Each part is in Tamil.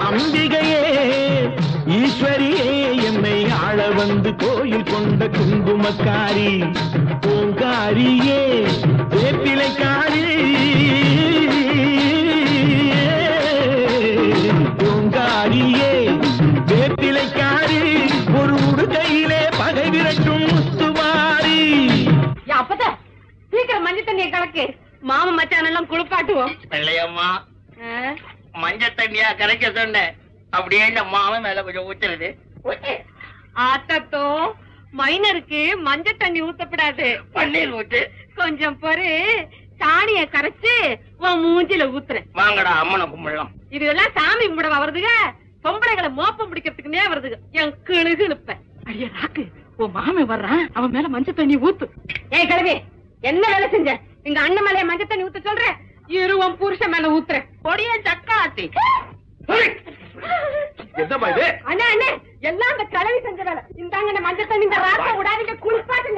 அம்பிகையே ஈஸ்வரியே என்னை ஆள வந்து கோயில் கொண்ட குங்குமக்காரி பூங்காரியே வேப்பிலைக்காரி பூங்காரியே வேப்பிலைக்காரி ஒரு உடுகையிலே பகை விரட்டும் முத்துமாரி யா, அப்பத சீக்கிரம் மஞ்சள் தண்ணியை கலக்கு மாமன் மச்சான் எல்லாம் குளிப்பாட்டுவோம் வெள்ளையம்மா ஆ? மஞ்சள் தண்ணியா கரைக்க சொன்னேன் அப்படியே இந்த மாமன் மேல கொஞ்சம் ஊத்துறது ஆத்தத்தோ மைனருக்கு மஞ்சள் தண்ணி ஊத்தப்படாது பன்னீர் ஊத்து கொஞ்சம் பொறு சாணிய கரைச்சு உன் மூஞ்சில ஊத்துறேன் வாங்கடா அம்மனை கும்பிடலாம் இதெல்லாம் சாமி கும்பிட வருதுங்க பொம்பளைகளை மோப்பம் பிடிக்கிறதுக்குன்னே வருதுங்க என் கிழுகு இழுப்ப அடிய ராக்கு உன் மாமன் வர்றான் அவன் மேல மஞ்சள் தண்ணி ஊத்து ஏய் கிழவி என்ன வேலை செஞ்ச எங்க அண்ணன் மேல மஞ்சள் தண்ணி ஊத்த சொல்ற இருவன் புருஷன் மேல ஊத்துறேன் பொடிய சக்காத்தி என்னம்மா இது அண்ணே அண்ணே எல்லாம் அந்த கிழவி செஞ்ச வேலை இந்தாங்க இந்த மஞ்சள் தண்ணி இந்த ராசை விடாதீங்க குளிப்பாட்டுங்க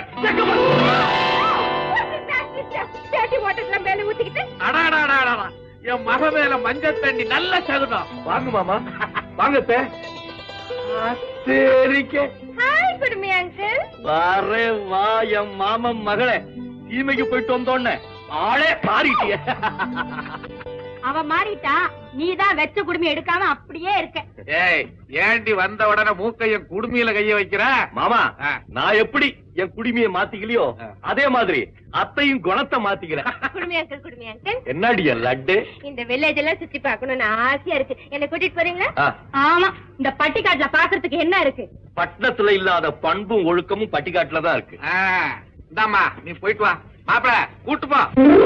பேட்டி ஓட்டத்துல மேல ஊத்திக்கிட்டு அடாடாடாடா என் மக மேல மஞ்சள் தண்ணி நல்ல சகுனம் வாங்க மாமா வாங்க அத்தை. சரிக்க ஹாய் குடுமி அங்கிள் வாரே வா என் மாமன் மகளே தீமைக்கு போயிட்டு வந்தோன்னே ஆளே மாறிட்டிய அவ மாறிட்டா நீதான் வெச்ச குடுமி எடுக்காம அப்படியே இருக்க ஏய் ஏண்டி வந்த உடனே மூக்கையும் குடுமியில கைய வைக்கிற மாமா ஆ. நான் எப்படி என் குடிமையை மாத்திக்கலையோ ஆ. அதே மாதிரி அத்தையும் குணத்தை மாத்திக்கிறேன் குடுமி அங்கிள் குடுமி அங்கிள் என்னடி என் லட்டு இந்த வில்லேஜ் எல்லாம் சுத்தி பார்க்கணும்னு ஆசையா இருக்கு என்ன கூட்டிட்டு போறீங்களா ஆ, ஆமா இந்த பட்டிக்காட்டுல பாக்குறதுக்கு என்ன இருக்கு பட்டணத்துல இல்லாத பண்பும் ஒழுக்கமும் பட்டிக்காட்டுல தான் இருக்கு ஆ, இந்தாம்மா நீ போயிட்டு வா மாப்பிள கூட்டு போ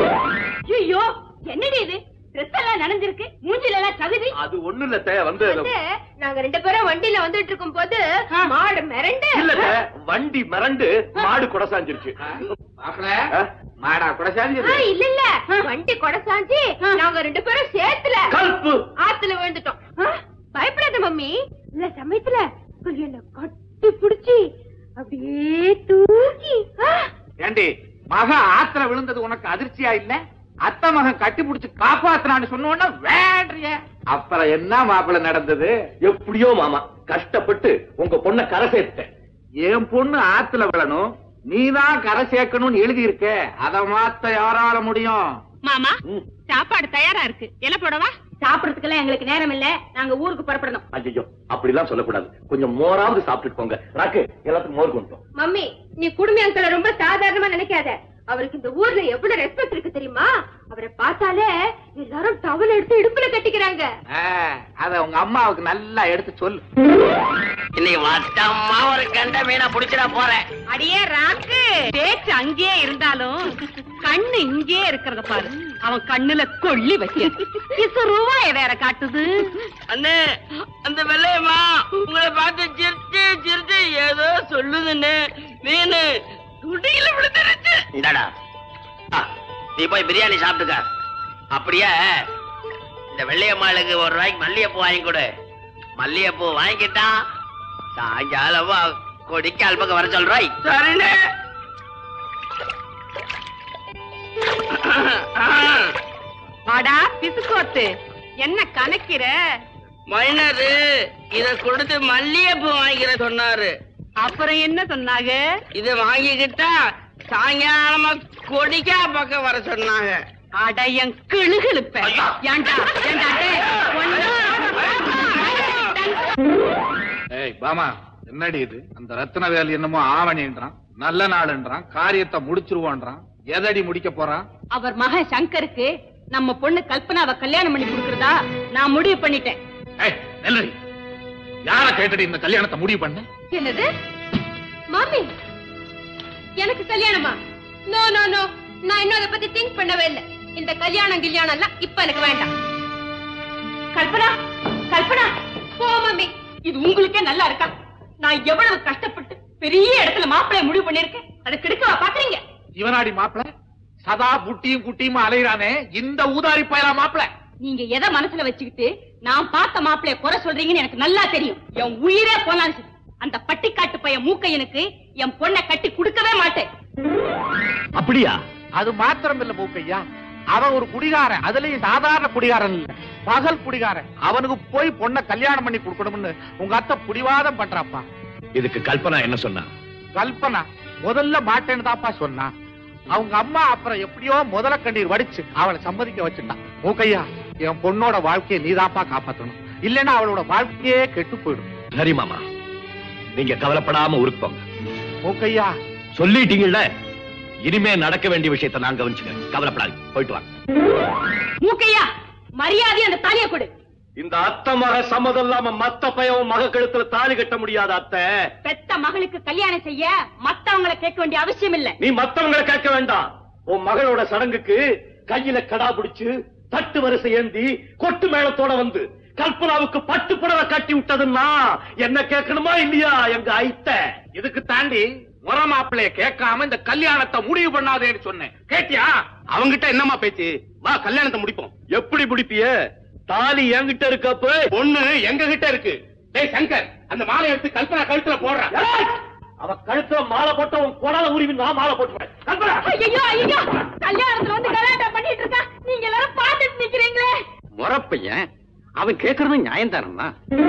ஐயோ என்னடி இது ட்ரெஸ் எல்லாம் நனைஞ்சிருக்கு மூஞ்சில எல்லாம் தகுதி அது ஒண்ணு இல்ல தே, வந்து நாங்க ரெண்டு பேரும் வண்டியில வந்துட்டு இருக்கும் போது மாடு மிரண்டு இல்ல தே, வண்டி மிரண்டு மாடு குடசாஞ்சிருச்சு மாப்பிள ஆ? மாடா கூட சாஞ்சிரு ஆ, இல்ல இல்ல வண்டி கொடசாஞ்சி நாங்க ரெண்டு பேரும் சேத்துல கல்பு ஆத்துல விழுந்துட்டோம் ஆ, பயப்படாத மம்மி இல்ல சமயத்துல கொஞ்சம் என்ன கட்டி புடிச்சு அப்படியே தூக்கி ஆ, ஏண்டி மக ஆத்துல விழுந்தது உனக்கு அதிர்ச்சியா இல்ல அத்தை மகன் கட்டி புடிச்சு காப்பாத்துறான்னு சொன்ன உடனே வேண்டிய அப்புறம் என்ன மாப்பிள நடந்தது எப்படியோ மாமா கஷ்டப்பட்டு உங்க பொண்ண கரை சேர்த்தேன் என் பொண்ணு ஆத்துல விழணும் நீதான் கரை சேர்க்கணும்னு எழுதி இருக்க அத மாத்த யாரால முடியும் மாமா ம். சாப்பாடு தயாரா இருக்கு என்ன போடவா சாப்பிடறதுக்கெல்லாம் எங்களுக்கு நேரம் இல்ல நாங்க ஊருக்கு புறப்படணும் ஐயோ அப்படிலாம் சொல்லக்கூடாது கொஞ்சம் மோராவது சாப்பிட்டுட்டு போங்க ராக்கு எல்லாத்துக்கும் மோர் கொண்டு வா. மம்மி நீ குடுமி அங்கிள ரொம்ப சாதாரணமா நினைக்காத அவருக்கு இந்த ஊர்ல எவ்வளவு ரெஸ்பெக்ட் இருக்கு தெரியுமா அவரை பார்த்தாலே எல்லாரும் டவல் எடுத்து இடுப்புல கட்டிக்கிறாங்க ஆ, அத உங்க அம்மாவுக்கு நல்லா எடுத்து சொல்லு இன்னைக்கு மொத்தமா ஒரு கண்ட மீனை புடிச்சிட போறேன் அடியே ராக்கு பேச்சு அங்கேயே இருந்தாலும் கண்ணு இங்கேயே இருக்கிறத பாரு அவன் கண்ணுல கொள்ளி வச்சு இசு ரூபாய வேற காட்டுது அண்ணே அந்த வெள்ளையம்மா உங்களை பார்த்து சிரிச்சு சிரிச்சு ஏதோ சொல்லுதுன்னு மீன் துடியில விழுந்துருச்சு இந்தாடா ஆ, நீ போய் பிரியாணி சாப்பிட்டுக்க அப்படியே இந்த வெள்ளையம்மாளுக்கு ஒரு ரூபாய்க்கு மல்லிகைப்பூ வாங்கி கொடு மல்லிகைப்பூ வாங்கிட்டா சாயங்காலமா கொடிக்கு அல்பக்கம் வர சொல்றாய் சரிண்ணே வாடா பிசுக்கோத்து என்ன கணக்கிற மைனரு இத கொடுத்து மல்லிகைப்பூ வாங்கிக்கிற சொன்னாரு அப்புறம் என்ன சொன்னாங்க இத வாங்கிக்கிட்டா சாயங்காலமா கொடிக்கா பக்கம் வர சொன்னாங்க அடையன் கிளுகிழுப்ப ஐயா. ஏன்டா ஏன்டா டேய், ஒண்ணும் ஏய் பாமா என்னடி இது அந்த ரத்ன வேல் என்னமோ ஆவணின்றான் நல்ல நாள்ன்றான் காரியத்தை முடிச்சிருவோன்றான் எதடி முடிக்க போறான் அவர் மகன் சங்கருக்கு நம்ம பொண்ணு கல்பனாவை கல்யாணம் பண்ணி கொடுக்கறதா நான் முடிவு பண்ணிட்டேன் ஏய் நெல்லடி யார கேட்டடி இந்த கல்யாணத்தை முடிவு பண்ண என்னது மாமி எனக்கு கல்யாணமா நோ நோ நோ நான் இன்னும் அதை பத்தி திங்க் பண்ணவே இல்லை இந்த கல்யாணம் கல்யாணம் எல்லாம் இப்ப எனக்கு வேண்டாம் கல்பனா கல்பனா போ மாமி இது உங்களுக்கே நல்லா இருக்கா நான் எவ்வளவு கஷ்டப்பட்டு பெரிய இடத்துல மாப்பிளைய முடிவு பண்ணிருக்கேன் அதை கெடுக்கவா பாக்குறீங்க இவனாடி மாப்பிள சதா புட்டியும் குட்டியும் அலையிறானே இந்த ஊதாரி பயலா மாப்பிள நீங்க எதை மனசுல வச்சுக்கிட்டு நான் பார்த்த மாப்பிளைய குறை சொல்றீங்கன்னு எனக்கு நல்லா தெரியும் என் உயிரே போனாலும் சரி. அந்த பட்டிக்காட்டு பையன் மூக்கையனுக்கு என் பொண்ணை கட்டி கொடுக்கவே மாட்டேன் அப்படியா அது மாத்திரம் இல்ல மூக்கையா அவன் ஒரு குடிகாரன் அதுலயும் சாதாரண குடிகாரன் இல்ல பகல் குடிகாரன் அவனுக்கு போய் பொண்ணை கல்யாணம் பண்ணி கொடுக்கணும்னு உங்க அத்தை புடிவாதம் பண்றாப்பா இதுக்கு கல்பனா என்ன சொன்னா கல்பனா முதல்ல மாட்டேன்னு தான்ப்பா சொன்னா அவங்க அம்மா அப்புறம் எப்படியோ முதல கண்ணீர் வடிச்சு அவளை சம்மதிக்க வச்சுட்டான் மூக்கையா என் பொண்ணோட வாழ்க்கையை நீதாப்பா காப்பாத்தணும் இல்லைன்னா அவளோட வாழ்க்கையே கெட்டு போயிடும் சரி மாமா நீங்க கவலைப்படாம ஊருக்கு போங்க மூக்கையா சொல்லிட்டீங்கல்ல இனிமே நடக்க வேண்டிய விஷயத்தை நான் கவனிச்சுக்கிறேன் கவலைப்படாது போயிட்டு வாங்க மூக்கையா மரியாதை அந்த தாலியை கொடு இந்த அத்தை மக சம்மதம் இல்லாம மத்த பையன் மக கழுத்துல தாலி கட்ட முடியாத அத்தை பெத்த மகளுக்கு கல்யாணம் செய்ய மத்தவங்களை கேட்க வேண்டிய அவசியம் இல்ல நீ மத்தவங்களை கேட்க வேண்டாம் உன் மகளோட சடங்குக்கு கையில கடா பிடிச்சு தட்டு வரிசை ஏந்தி கொட்டு மேளத்தோட வந்து கல்பனாவுக்கு பட்டு புடவை கட்டி விட்டதுன்னா என்ன கேட்கணுமா இல்லையா எங்க ஐத்த இதுக்கு தாண்டி முற மாப்பிள்ளைய கேட்காம இந்த கல்யாணத்தை முடிவு பண்ணாதேன்னு சொன்னேன் கேட்டியா அவங்கிட்ட என்னம்மா பேச்சு வா கல்யாணத்தை முடிப்போம் எப்படி பிடிப்பிய தாலி என்கிட்ட இருக்கப்ப பொண்ணு எங்க கிட்ட இருக்கு டேய் சங்கர் அந்த மாலை எடுத்து கல்பனா கழுத்துல போடுறான் ஏய்! அவ கழுத்துல மாலை போட்ட உன் குடல உருவி நான் மாலை போட்டுவேன் கல்பனா ஐயோ ஐயோ கல்யாணத்துல வந்து கலாட்டா பண்ணிட்டு இருக்கா நீங்க எல்லாரும் பாத்துட்டு நிக்கிறீங்களே முறப்பையன் அவன் கேக்குறது நியாயம் தானம்மா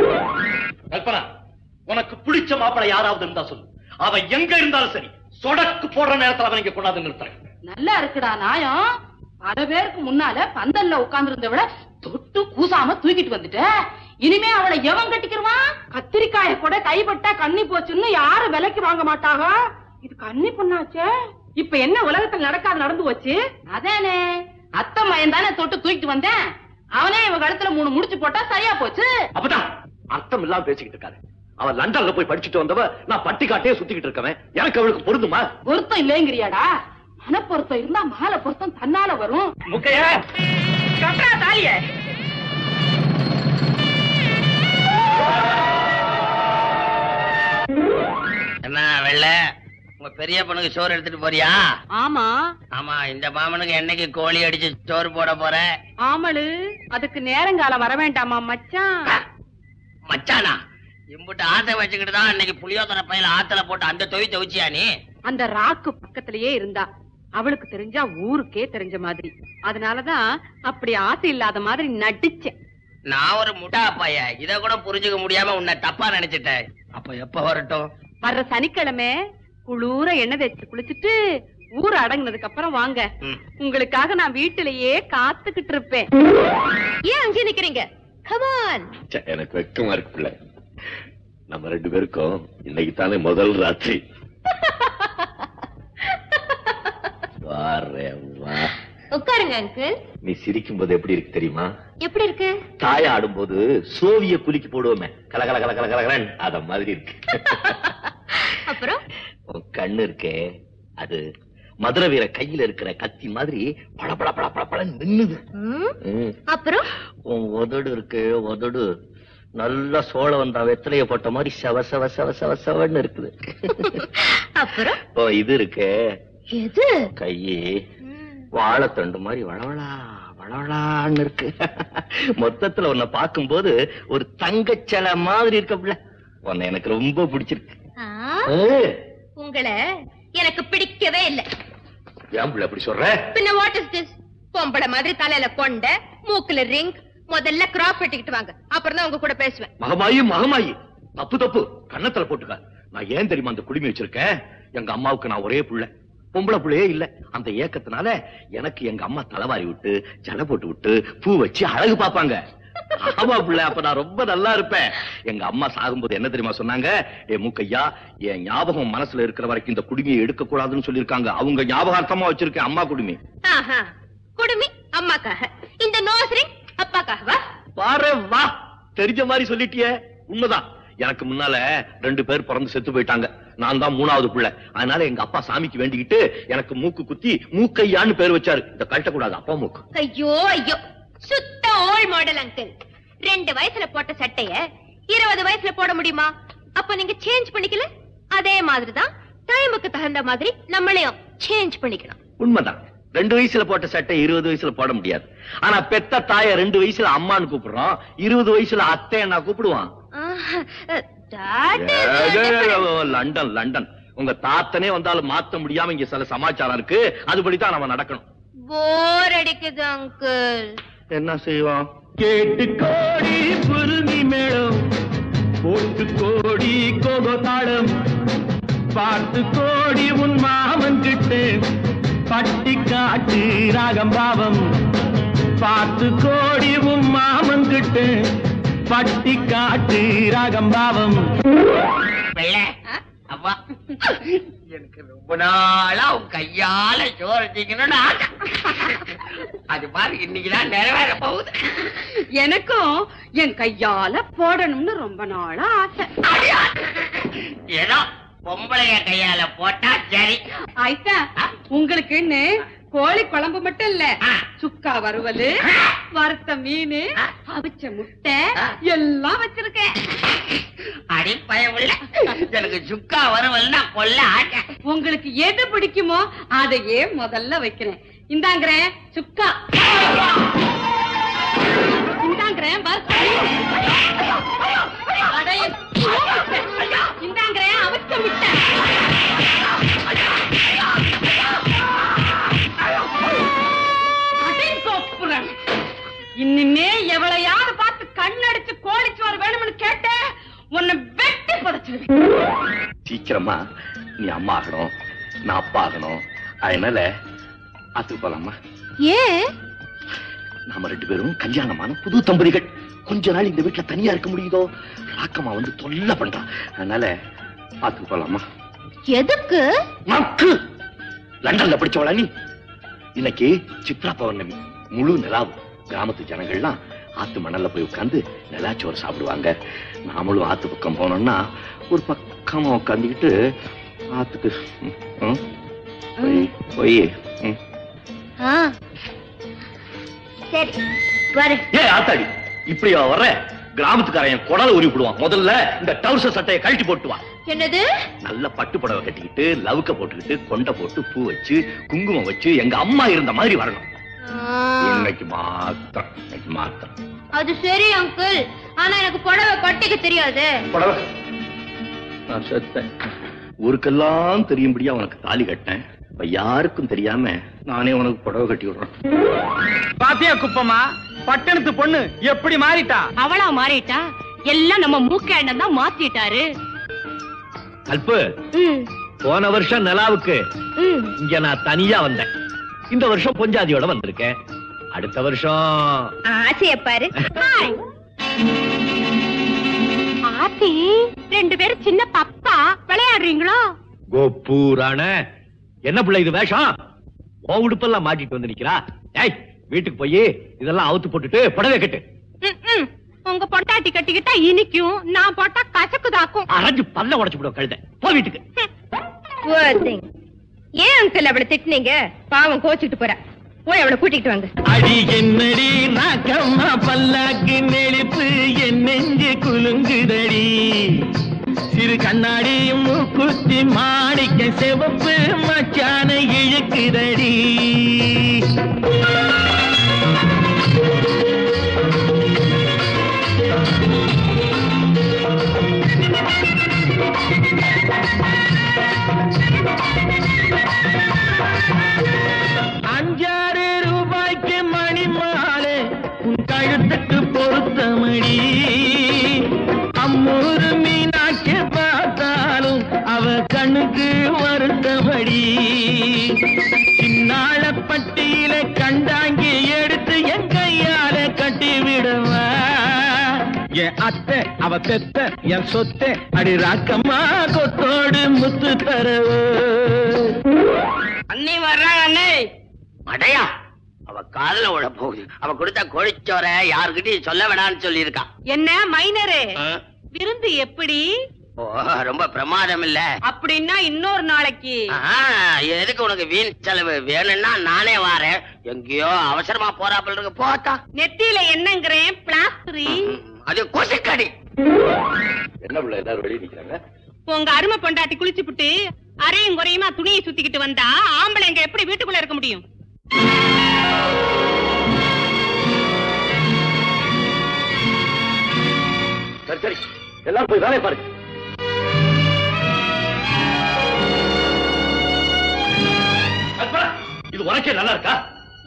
கல்பனா உனக்கு பிடிச்ச மாப்பிளை யாராவது இருந்தா சொல்லு அவ எங்க இருந்தாலும் சரி சொடக்கு போடுற நேரத்துல அவன் இங்க கொண்டாந்து நிறுத்துறேன் நல்லா இருக்குடா நாயம் பல பேருக்கு முன்னால பந்தல்ல உட்கார்ந்து விட தொட்டு கூசாம தூக்கிட்டு வந்துட்ட இனிமே அவளை எவன் கட்டிக்கிருவான் கத்திரிக்காய கூட கைப்பட்டா கண்ணி போச்சுன்னு யாரும் விலைக்கு வாங்க மாட்டாங்க இது கண்ணி பொண்ணாச்சே இப்ப என்ன உலகத்துல நடக்காது நடந்து போச்சு அதானே அத்தை மயன் தானே தொட்டு தூக்கிட்டு வந்தேன் அவனே இவன் கழுத்துல மூணு முடிச்சு போட்டா சரியா போச்சு அப்பதான் அர்த்தம் இல்லாம பேசிக்கிட்டு இருக்காரு அவன் லண்டன்ல போய் படிச்சுட்டு வந்தவ நான் பட்டி காட்டையே சுத்திக்கிட்டு இருக்கவன் எனக்கு அவளுக்கு பொருந்துமா பொருத்தம் இல்லைங்கிறியாடா மனப்பொருத்தம் இருந்தா மாலை பொருத்தம் தன்னால வரும் முக்கையா கட்டா தாலிய என்ன வெள்ள உங்க பெரிய பொண்ணுக்கு சோறு எடுத்துட்டு போறியா ஆமா ஆமா இந்த மாமனுக்கு என்னைக்கு கோழி அடிச்சு சோறு போட போற ஆமளு அதுக்கு நேரங்காலம் வர வேண்டாமா மச்சான் மச்சானா இம்புட்டு ஆசை வச்சுக்கிட்டு தான் அன்னைக்கு புளியோதரை பையில ஆத்துல போட்டு அந்த தொவி துவச்சியா நீ அந்த ராக்கு பக்கத்திலேயே இருந்தா அவளுக்கு தெரிஞ்சா ஊருக்கே தெரிஞ்ச மாதிரி அதனாலதான் அப்படி ஆசை இல்லாத மாதிரி நடிச்சேன் நான் ஒரு முட்டா பைய இத கூட புரிஞ்சுக்க முடியாம உன்னை தப்பா நினைச்சிட்டேன் அப்ப எப்ப வரட்டும் வர்ற சனிக்கிழமை குளூர எண்ணெய் தேய்ச்சு குளிச்சுட்டு ஊர் அடங்குனதுக்கு அப்புறம் வாங்க ம். உங்களுக்காக நான் வீட்டிலேயே காத்துக்கிட்டு இருப்பேன் ஏன் அங்கே நிக்கிறீங்க கமான் ச்சே, எனக்கு வெக்கமா இருக்கு பிள்ளை நம்ம ரெண்டு பேருக்கும் இன்னைக்கு தானே முதல் ராத்திரி வாரேன், வா உட்காருங்க அங்கிள் நீ சிரிக்கும் போது எப்படி இருக்கு தெரியுமா எப்படி இருக்கு தாய ஆடும்போது சோவிய குலுக்கி போடுவோமே கல கல கல கல கலகலன்னு அத மாதிரி இருக்கு அப்புறம் உன் கண்ணு இருக்கே அது மதுரை வீர கையில இருக்கிற கத்தி மாதிரி பட பட பட பட படன்னு மின்னுது ம், ம். அப்புறம் உன் உதடு இருக்கு உதடு நல்லா சோழ வந்தா வெத்தலைய போட்ட மாதிரி செவ செவ செவ செவ செவன்னு இருக்குது அப்புறம் ஓ இது இருக்கு எது கையே வாழைத்தண்டு மாதிரி வளவளா வளவளான்னு இருக்கு மொத்தத்துல உன்னை பார்க்கும்போது ஒரு தங்கச்சலை மாதிரி இருக்கப்புல உன்னை எனக்கு ரொம்ப பிடிச்சிருக்கு ஆ, ஏ, உங்களை எனக்கு பிடிக்கவே இல்ல ஏன் புள்ள அப்படி சொல்ற பின்ன வாட் இஸ் திஸ் பொம்பளை மாதிரி தலையில கொண்ட மூக்குல ரிங் முதல்ல கிராப் வெட்டிக்கிட்டு வாங்க அப்புறம் தான் உங்க கூட பேசுவேன் மகமாயி மகமாயி தப்பு தப்பு கண்ணத்துல போட்டுக்க நான் ஏன் தெரியுமா அந்த குடுமி வச்சிருக்கேன் எங்க அம்மாவுக்கு நான் ஒரே புள்ள பொம்பளை புள்ளையே இல்ல அந்த ஏக்கத்தினால எனக்கு எங்க அம்மா தலைவாரி விட்டு ஜடை போட்டு விட்டு பூ வச்சு அழகு பாப்பாங்க ஆமா புள்ள அப்ப நான் ரொம்ப நல்லா இருப்பேன் எங்க அம்மா சாகும்போது என்ன தெரியுமா சொன்னாங்க ஏ மூக்கையா என் ஞாபகம் மனசுல இருக்கிற வரைக்கும் இந்த குடுமியை எடுக்க கூடாதுன்னு சொல்லிருக்காங்க அவங்க ஞாபகார்த்தமா வச்சிருக்கேன் அம்மா குடுமி ஆஹா குடுமி அம்மாக்காக இந்த நோஸ் ரிங் அப்பாக்காகவா பாரு வா தெரிஞ்ச மாதிரி சொல்லிட்டியே உண்மைதான் எனக்கு முன்னால ரெண்டு பேர் பிறந்து செத்து போயிட்டாங்க நான் தான் மூணாவது பிள்ளை அதனால எங்க அப்பா சாமிக்கு வேண்டிக்கிட்டு எனக்கு மூக்கு குத்தி மூக்கையான்னு பேர் வச்சாரு இத கழட்டக்கூடாது அப்பா மூக்கு ஐயோ ஐயோ சுத்த ஓல்ட் மாடல் அங்கிள் ரெண்டு வயசுல போட்ட சட்டைய இருபது வயசுல போட முடியுமா அப்ப நீங்க சேஞ்ச் பண்ணிக்கல அதே மாதிரிதான் டைமுக்கு தகுந்த மாதிரி நம்மளையும் சேஞ்ச் பண்ணிக்கணும் உண்மைதான் ரெண்டு வயசுல போட்ட சட்டை இருபது வயசுல போட முடியாது ஆனா பெத்த தாய ரெண்டு வயசுல அம்மான்னு கூப்பிடுறோம் இருபது வயசுல அத்தை என்ன கூப்பிடுவான் ஆஹ், that ஏ, is- ஏ, ஏ, லண்டன் லண்டன் உங்க தாத்தனே வந்தாலும் மாத்த முடியாம இங்க சில சமாச்சாரம் இருக்கு அதுபடிதான் நம்ம நடக்கணும் போர் அடிக்குது அங்கிள் என்ன செய்வோம் கேட்டு கோடி குருவி மேளம் போட்டு கோடி கோகோ தாளம் பார்த்து கோடி உன் மாமன் கிட்ட பட்டி காட்டு ராகம் பாவம் பார்த்து கோடி உன் மாமன் கிட்ட பட்டி காட்டு ராகம் பாவம் வெள்ளை அம்மா எனக்கு ரொம்ப நாளா உன் கையால சோறு திங்கணும்னு ஆசை அது மாதிரி இன்னைக்குதான் நிறைவேற போகுது எனக்கும் என் கையால போடணும்னு ரொம்ப நாளா ஆசை அப்படியா? ஏதோ பொம்பளைய கையால போட்டா சரி ஆயிட்டா உங்களுக்குன்னு கோழி குழம்பு மட்டும் இல்ல ஆ. சுக்கா வறுவல் வறுத்த மீன் ஆ. அவிச்ச முட்டை ஆ. எல்லாம் வச்சிருக்கேன் அடி பயமுள்ள எனக்கு சுக்கா வருவல்னா கொல்ல ஆட்ட உங்களுக்கு எது பிடிக்குமோ அதையே முதல்ல வைக்கிறேன் இந்தாங்கிறேன் சுக்கா இந்தாங்கிறேன் வறுத்த மீன். அடைய இந்தாங்கிறேன் அவிச்ச முட்டை அடிங்கோப்புறம். இனிமே எவளையாவது பார்த்து கண்ணடிச்சு கோழிச்சோறு வேணும்னு கேட்ட உன்னை வெட்டி புதைச்சிருவேன் சீக்கிரமா நீ அம்மா ஆகணும் நான் அப்பா ஆகணும் அதனால ஆத்துக்கு போலாமா ஏன் நாம ரெண்டு பேரும் கல்யாணமான புது தம்பதிகள் கொஞ்ச நாள் இந்த வீட்டுல தனியா இருக்க முடியுதோ ராக்கம்மா வந்து தொல்லை பண்றான் அதனால ஆத்துக்கு போலாமா எதுக்கு மக்கு லண்டன்ல படிச்சவளா நீ இன்னைக்கு சித்ரா பௌர்ணமி முழு நிலாவு கிராமத்து ஜனங்கள்லாம் ஆத்து மணல்ல போய் உட்கார்ந்து நிலாச்சோறு சாப்பிடுவாங்க நாமளும் ஆத்து பக்கம் போனோம்னா ஒரு பக்கமா உட்காந்துக்கிட்டு ஆத்துக்கு ம், ம், போய் போய் ம். ஆ. சரி வரு ஏ ஆத்தாடி இப்படியா வர்ற கிராமத்துக்காரன் என் குடல உரி விடுவான் முதல்ல இந்த டவுசர் சட்டையை கழட்டி போட்டு வா என்னது நல்ல பட்டு புடவை கட்டிக்கிட்டு லவுக்க போட்டுக்கிட்டு கொண்டை போட்டு பூ வச்சு குங்குமம் வச்சு எங்க அம்மா இருந்த மாதிரி வரணும் ஆ. இன்னைக்கு மாத்திரம் இன்னைக்கு மாத்திரம் அது சரி அங்கிள் ஆனா எனக்கு புடவை கட்டிக்க தெரியாது புடவை நான் செத்தேன் ஊருக்கெல்லாம் தெரியும்படியா உனக்கு தாலி கட்டேன் இப்ப யாருக்கும் தெரியாம நானே உனக்கு புடவை கட்டி விடுறேன் பாத்தியா குப்பமா பட்டணத்து பொண்ணு எப்படி மாறிட்டா அவளா மாறிட்டா எல்லாம் நம்ம மூக்கேண்டம் தான் மாத்திட்டாரு கல்பு ம், போன வருஷம் நிலாவுக்கு ம். இங்க நான் தனியா வந்தேன் இந்த வருஷம் பொஞ்சாதியோட வந்திருக்கேன் அடுத்த வருஷம் ஆசைய பாரு ஹாய். ஆத்தி ரெண்டு பேரும் சின்ன பப்பா விளையாடுறீங்களோ கோப்பூரான என்ன பிள்ளை இது வேஷம் ஓ உடுப்பெல்லாம் மாட்டிட்டு வந்து நிக்கிறா ஏய் வீட்டுக்கு போய் இதெல்லாம் அவுத்து போட்டுட்டு புடவை கட்டு ம், ம். உங்க பொட்டாட்டி கட்டிக்கிட்டா இனிக்கும் நான் போட்டா கசக்குதாக்கும் அரைஞ்சு பல்ல உடைச்சு விடுவோம் கழுத போ வீட்டுக்கு Poor thing. ஏன் அங்கிள் அவளை திட்டுனீங்க பாவம் கோச்சுக்கிட்டு போறா போய் அவளை கூட்டிட்டு வாங்க அடி என்னடி நாக்கம்மா பல்லாக்கு நெளிப்பு என் நெஞ்சு குலுங்குதடி சிறு கண்ணாடி மூக்குத்தி மாணிக்க சிவப்பு மச்சான இழுக்குதடி அஞ்சாறு ரூபாய்க்கு மணி மாலை உன் கழுத்துக்கு பொருத்தமடி அம்மூரு மீனாட்சி பார்த்தாலும் அவ கண்ணுக்கு வருத்தமடி சின்னாள பட்டியில கண்டாங்கி எடுத்து என் கையால கட்டி விடுவா என் அத்தை அவ பெத்த என் சொத்தை அடி ராக்கம்மா கொத்தோடு முத்து தரவு அண்ணி வர்றாங்க அண்ணே அடையா அவ காதுல விழ போகுது அவ கொடுத்த கோழிச்சோர யாருக்கிட்டையும் சொல்ல வேணாம்னு சொல்லியிருக்கா என்ன மைனரு ஆ? விருந்து எப்படி ஓ ரொம்ப பிரமாதம் இல்ல அப்படின்னா இன்னொரு நாளைக்கு ஆஹா, எதுக்கு உனக்கு வீண் செலவு வேணும்னா நானே வாரேன் எங்கேயோ அவசரமா போறாப்புல இருக்கு போத்தா நெத்தியில என்னங்கிறேன் பிளாஸ்டரி அது கொசுக்கடி என்ன பிள்ளை எல்லாரும் வெளியே நிக்கிறாங்க உங்க அருமை பொண்டாட்டி குளிச்சு புட்டு அரையும் குறையுமா துணியை சுத்திக்கிட்டு வந்தா ஆம்பளைங்க எப்படி வீட்டுக்குள்ள இருக்க முடியும் சரி சரி எல்லாரும் போய் வேலையை பாருங்க கல்பனா, இது உனக்கே நல்லா இருக்கா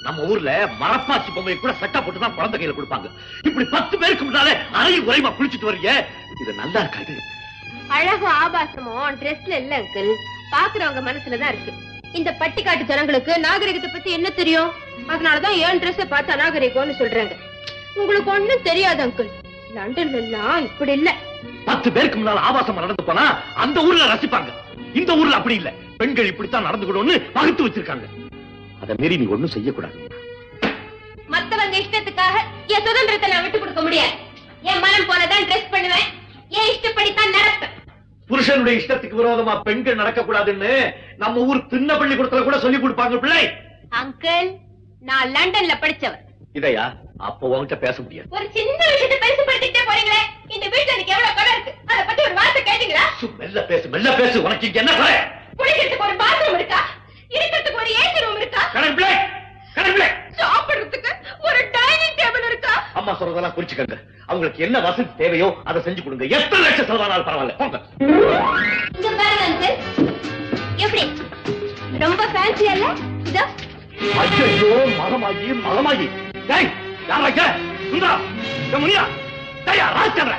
நம்ம ஊர்ல மரப்பாச்சி பொம்மை கூட சட்டை போட்டு தான் குழந்தை கையில கொடுப்பாங்க இப்படி பத்து பேருக்கு முன்னாலே அறையும் குறைமா குளிச்சுட்டு வர்றீங்க இது நல்லா இருக்காது அழகும் ஆபாசமும் ட்ரெஸ்ல இல்ல அங்கிள் பாக்குறவங்க மனசுலதான் இருக்கு இந்த பட்டிக்காட்டு ஜனங்களுக்கு நாகரிகத்தை பத்தி என்ன தெரியும் அதனாலதான் ஏன் ட்ரெஸ் பார்த்து அநாகரிகம்னு சொல்றாங்க உங்களுக்கு ஒண்ணும் தெரியாது அங்கிள் லண்டன்ல எல்லாம் இப்படி இல்ல பத்து பேருக்கு முன்னால ஆபாசமா நடந்து போனா அந்த ஊர்ல ரசிப்பாங்க இந்த ஊர்ல அப்படி இல்ல பெண்கள் இப்படித்தான் நடந்துக்கணும்னு பகுத்து வச்சிருக்காங்க அதை மீறி நீ ஒண்ணும் செய்யக்கூடாது மத்தவங்க இஷ்டத்துக்காக என் சுதந்திரத்தை நான் விட்டு கொடுக்க முடியாது என் மனம் போலதான் ட்ரெஸ் பண்ணுவேன் என் இஷ்டப்படித்தான் நடப்பேன் புருஷனுடைய இஷ்டத்துக்கு விரோதமா பெண்கள் நடக்க கூடாதுன்னு நம்ம ஊர் திண்ண பள்ளிக்கூடத்துல கூட சொல்லி கொடுப்பாங்க பிள்ளை அங்கிள் நான் லண்டன்ல படிச்சவர் இதையா அப்ப உன்கிட்ட பேச முடியாது ஒரு சின்ன விஷயத்தை பெருசுபடுத்திட்டே போறீங்களே இந்த வீட்டுல எனக்கு எவ்வளவு கடன் இருக்கு அத பத்தி ஒரு வார்த்தை கேட்டீங்களா சு, மெல்ல பேசு மெல்ல பேசு உனக்கு இங்க என்ன குறை குளிக்கிறதுக்கு ஒரு பாத்ரூம் இருக்கா இருக்கிறதுக்கு ஒரு ஏசி ரூம் இருக்கா கடன் பிள்ளை கடன் பிள்ளை சாப்பிடுறதுக்கு ஒரு டைனிங் டேபிள் இருக்கா அம்மா சொல்றதெல்லாம் குறிச்சுக்கங்க அவங்களுக்கு என்ன வசதி தேவையோ அதை செஞ்சு கொடுங்க எத்தனை லட்சம் செலவானாலும் பரவாயில்ல போங்க இங்க பாருங்க அங்கிள் எப்படி ரொம்ப ஃபேன்சி அல்ல இதோ ஐயோ மகமாயி மகமாயி டேய் யாரா இங்க சுந்தரா இங்க முனியா டேய் ராஜ்சந்திர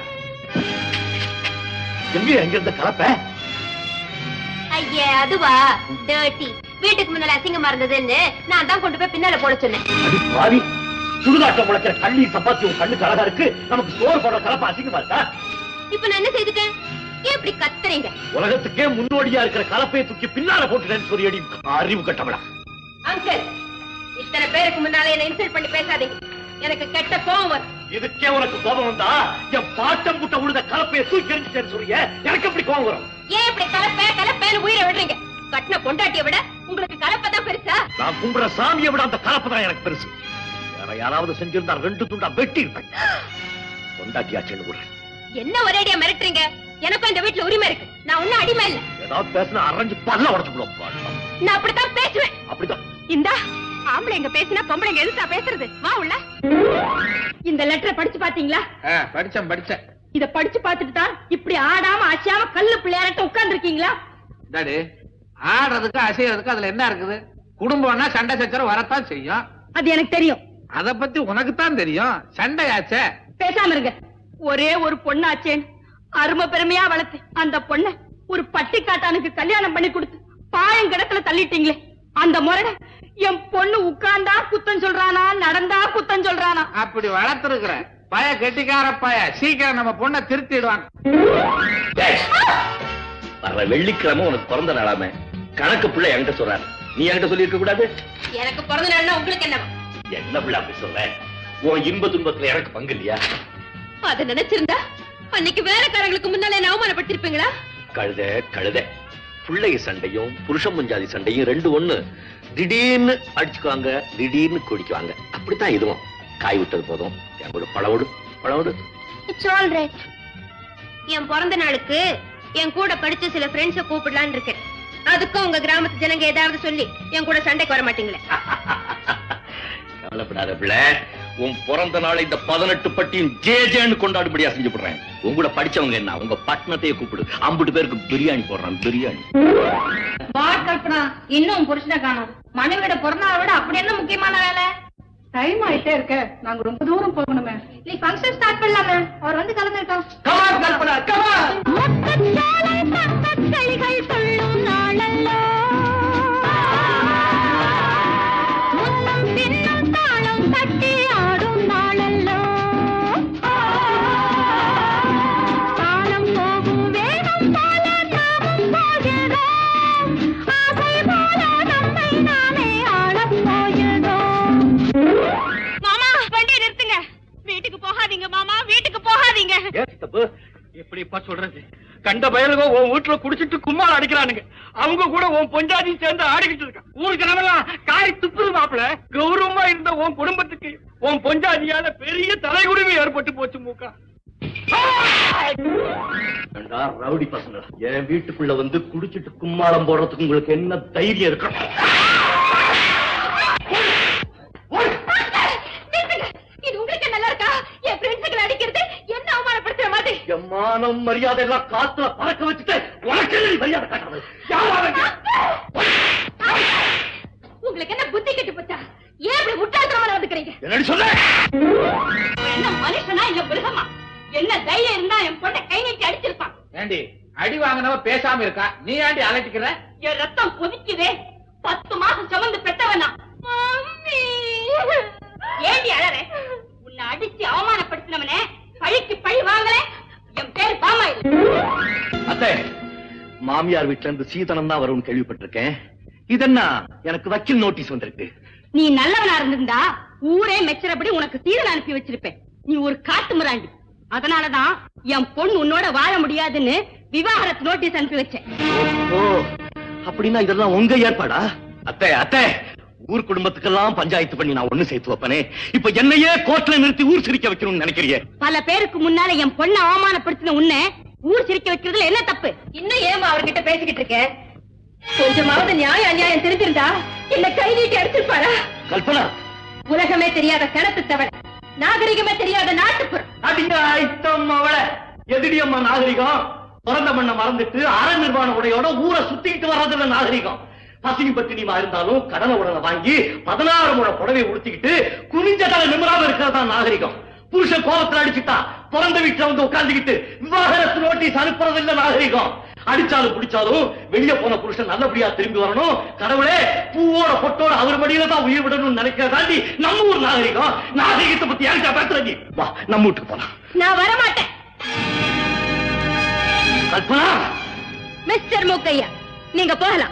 எங்க எங்க இருந்த கலப்ப ஐயே அதுவா டர்ட்டி வீட்டுக்கு முன்னால அசிங்கமா இருந்ததுன்னு நான் தான் கொண்டு போய் பின்னால போட சொன்னேன் அடி பாவி சுடுகாட்டம் முளைக்கிற கள்ளி சப்பாத்தி உன் கண்ணுக்கு அழகா இருக்கு நமக்கு சோறு போடுற கலப்ப அசிங்கமா இருக்கா இப்ப நான் என்ன செய்துட்டேன் ஏன் இப்படி கத்துறீங்க உலகத்துக்கே முன்னோடியா இருக்கிற கலப்பையை தூக்கி பின்னால போட்டுட்டேன்னு சொல்லி அடி அறிவு கட்டவளா அங்கிள் இத்தனை பேருக்கு முன்னால என்ன இன்சல்ட் பண்ணி பேசாதீங்க எனக்கு கெட்ட கோவம் வரும் இதுக்கே உனக்கு கோபம் வந்தா என் பாட்டம் புட்ட உழுத கலப்பையை தூக்கி எரிஞ்சிட்டேன்னு சொல்றிய எனக்கு எப்படி கோபம் வரும் ஏன் இப்படி கலப்ப கலப்பேன்னு உயிரை விடுறீங்க கட்டின பொண்டாட்டிய விட உங்களுக்கு கலப்பை தான் பெருசா நான் கும்பிடுற சாமியை விட அந்த கலப்பு தான் எனக்கு பெருசு வேற யாராவது செஞ்சிருந்தா ரெண்டு துண்டா வெட்டி இருப்பேன் கொண்டாட்டியாச்சுன்னு கூட என்ன ஒரேடியா மிரட்டுறீங்க எனக்கும் இந்த வீட்டுல உரிமை இருக்கு நான் ஒண்ணும் அடிமை இல்ல ஏதாவது பேசினா அரைஞ்சு பல்ல உடச்சு விடுவோம் நான் அப்படித்தான் பேசுவேன் அப்படிதான் இந்தா ஆம்பளைங்க பேசினா பொம்பளைங்க எதுத்தா பேசுறது வா உள்ள இந்த லெட்டரை படிச்சு பாத்தீங்களா படிச்சேன் படிச்சேன் இத படிச்சு பார்த்துட்டு தான் இப்படி ஆடாம அசையாம கல்லு பிள்ளையாரட்ட உட்கார்ந்து இருக்கீங்களா டாடி ஆடுறதுக்கு அசையறதுக்கு அதுல என்ன இருக்குது குடும்பம்னா சண்டை சச்சரவு வரத்தான் செய்யும் அது எனக்கு தெரியும் அத பத்தி உனக்கு தான் தெரியும் சண்டையாச்சே பேசாம இருங்க ஒரே ஒரு பொண்ணாச்சேன்னு அருமை பெருமையா வளர்த்து அந்த பொண்ண ஒரு பட்டிக்காட்டானுக்கு கல்யாணம் பண்ணி கொடுத்து பாயங்கிடத்துல தள்ளிட்டீங்களே அந்த முறை என் பொண்ணு உட்கார்ந்தா குத்தம் சொல்றானா நடந்தா குத்தம் சொல்றானா அப்படி வளர்த்துருக்குற பய கெட்டிக்கார பய சீக்கிரம் நம்ம பொண்ணை திருத்திடுவாங்க வர்ற வெள்ளிக்கிழமை உனக்கு பிறந்த நாளாம கணக்கு பிள்ளை என்கிட்ட சொல்றாரு நீ என்கிட்ட சொல்லி இருக்க கூடாது எனக்கு பிறந்த நாள்னா உங்களுக்கு என்ன என்ன பிள்ளை அப்படி சொல்ற உன் இன்ப துன்பத்துல எனக்கு பங்கு இல்லையா அத நினைச்சிருந்தா அன்னைக்கு வேலைக்காரங்களுக்கு முன்னாலே என்ன அவமானப்படுத்திருப்பீங்களா கழுத கழுத பிள்ளைய சண்டையும் புருஷன் முஞ்சாதி சண்டையும் ரெண்டு ஒண்ணு திடீர்னு அடிச்சுக்குவாங்க திடீர்னு குடிக்குவாங்க அப்படித்தான் இதுவும் காய் விட்டது போதும் என் கூட பழவிடு பழவிடு இட்ஸ் ஆல் ரைட் என் பிறந்த நாளுக்கு என் கூட படிச்ச சில ஃப்ரெண்ட்ஸ கூப்பிடலான்னு இருக்கேன் அதுக்கும் உங்க கிராமத்து ஜனங்க ஏதாவது சொல்லி என் கூட சண்டைக்கு வர மாட்டீங்களே கவலைப்படாத பிள்ளை உன் பிறந்த நாளை இந்த பதினெட்டு பட்டியும் ஜே ஜேன்னு கொண்டாடுபடியா செஞ்சு போடுறேன் உங்க கூட படிச்சவங்க என்ன உங்க பட்டணத்தையே கூப்பிடு ஐம்பது பேருக்கு பிரியாணி போடுறான் பிரியாணி வாட் கல்பனா இன்னும் புருஷனை காணும் மனைவியோட பிறந்த நாளை விட அப்படி என்ன முக்கியமான வேலை டைம் ஆயிட்டே இருக்க நாங்க ரொம்ப தூரம் போகணுமே நீ ஃபங்க்ஷன் ஸ்டார்ட் பண்ணலாமே அவர் வந்து கலந்துட்டோம் கமான் கல்பனா கமான் மாமா வண்டியை நிறுத்துங்க வீட்டுக்கு போகாதீங்க மாமா வீட்டுக்கு போகாதீங்க ஏன் தப்பு எப்படிப்பா சொல்றது கண்ட பயலுக உன் வீட்டுல குடிச்சிட்டு கும்மாள் அடிக்கிறானுங்க அவங்க கூட உன் பொஞ்சாதி சேர்ந்து ஆடிக்கிட்டு இருக்கான் ஊருக்கு ஜனமெல்லாம் காய் துப்புது மாப்பிள கௌரவமா இருந்த உன் குடும்பத்துக்கு உன் பொஞ்சாதியால பெரிய தலைகுடிமை ஏற்பட்டு போச்சு மூக்கா ஏண்டா, ரவுடி பசங்க என் வீட்டுக்குள்ள வந்து குடிச்சிட்டு கும்மாளம் போடுறதுக்கு உங்களுக்கு என்ன தைரியம் இருக்கணும் நிறுத்துங்க இது உங்களுக்கு நல்லா இருக்கா என் ஃப்ரெண்ட்ஸுகளை அடிக்கிறது என்ன அவமானப்படுத்துற மாதிரி என் மானம் மரியாதை எல்லாம் காத்துல பறக்க வச்சுட்டு உனக்கு எதுக்கு மரியாதை காட்டுறது யாரா அவன்? உங்களுக்கு என்ன புத்தி கெட்டு போச்சா ஏன் இப்படி முட்டாள்தனமா நடந்துக்கிறீங்க என்னடி சொல்ல என்ன மனுஷனா இல்ல மிருகமா என்ன தைரியம் இருந்தா என் பொண்ணை கை நீட்டி அடிச்சிருப்பான் ஏண்டி அடி வாங்கினவ பேசாம இருக்கா நீ ஏண்டி அலட்டிக்கிற என் ரத்தம் கொதிக்குதே பத்து மாசம் சுமந்து பெத்தவனா ஏண்டி அழற உன்னை அடிச்சு அவமானப்படுத்தினவனே பழிக்கு பழி வாங்கல என் பேர் பாமாயில் அத்தை மாமியார் வீட்டுல இருந்து சீதனம் தான் வரும்னு கேள்விப்பட்டிருக்கேன் இதென்ன எனக்கு வக்கீல் நோட்டீஸ் வந்திருக்கு நீ நல்லவனா இருந்திருந்தா ஊரே மெச்சரபடி உனக்கு சீரன் அனுப்பி வச்சிருப்பேன் நீ ஒரு காட்டு மிராண்டி அதனாலதான் என் பொண்ணு உன்னோட வாழ முடியாதுன்னு விவாகரத்து நோட்டீஸ் அனுப்பி வச்சேன் ஓ அப்படின்னா இதெல்லாம் உங்க ஏற்பாடா அத்தை அத்தை ஊர் குடும்பத்துக்கெல்லாம் பஞ்சாயத்து பண்ணி நான் ஒண்ணு சேர்த்து வைப்பனே இப்ப என்னையே கோர்ட்ல நிறுத்தி ஊர் சிரிக்க வைக்கணும்னு நினைக்கிறியே பல பேருக்கு முன்னால என் பொண்ணை அவமானப்படுத்தின உன்னை ஊர் சிரிக்க வைக்கிறதுல என்ன தப்பு இன்னும் ஏமா அவர்கிட்ட பேசிக்கிட்டு இருக்க கொஞ்சமாவது நியாயம் அநியாயம் தெரிஞ்சிருந்தா என்ன கை நீட்டி அடிச்சிருப்பாரா கல்பனா உலகமே தெரியாத கிணத்து தவளை நாகரிகமே தெரியாத நாட்டுப்புறம் அடிங்க ஐட்டம் அவள எதிரியம்மா நாகரிகம் பிறந்த மண்ண மறந்துட்டு அற நிர்வாண உடையோட ஊரை சுத்திக்கிட்டு வர்றதுல நாகரிகம் பசினி பட்டினிமா இருந்தாலும் கடனை உடனே வாங்கி பதினாறு முழ புடவை உடுத்திக்கிட்டு குனிஞ்ச தலை நிமிராம இருக்கிறதா நாகரிகம் புருஷன் கோபத்துல அடிச்சுட்டா பிறந்த வீட்டுல வந்து உட்கார்ந்துக்கிட்டு விவாகரத்து நோட்டீஸ் அனுப்புறது இல்ல நாகரிகம் அடிச்சாலும் பிடிச்சாலும் வெளியே போன புருஷன் நல்லபடியா திரும்பி வரணும் கடவுளே பூவோட பொட்டோட அவர் மடியில தான் உயிர் விடணும்னு நினைக்கிறதாண்டி நம்ம ஊர் நாகரிகம் நாகரிகத்தை பத்தி யாருக்கா பேசுற நீ வா நம்ம வீட்டுக்கு போலாம் நான் வரமாட்டேன் கல்பனா மிஸ்டர் மூக்கையா நீங்க போகலாம்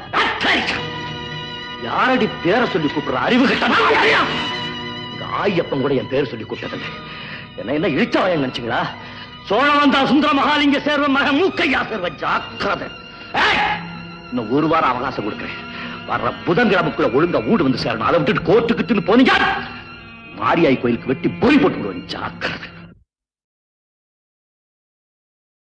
யாரடி பேரை சொல்லி கூப்பிடுற அறிவு கட்டமா எங்க ஆயப்பன் கூட என் பேர் சொல்லி கூப்பிட்டதில்லை என்ன என்ன இழிச்சவாயன் நினைச்சீங்களா சோழவந்தா சுந்தர மகாலிங்க சேர்வ மக மூக்கையா சேர்வ ஜாக்கிரதை ஏய்! இன்னும் ஒரு வாரம் அவகாசம் கொடுக்குறேன் வர்ற புதன்கிழமைக்குள்ள ஒழுங்கா வீடு வந்து சேரணும் அதை விட்டுட்டு கோர்ட்டுக்கிட்டுன்னு போனீங்க மாரியாய் கோயிலுக்கு வெட்டி பொறி போட்டு விடுவேன் ஜாக்கிரதை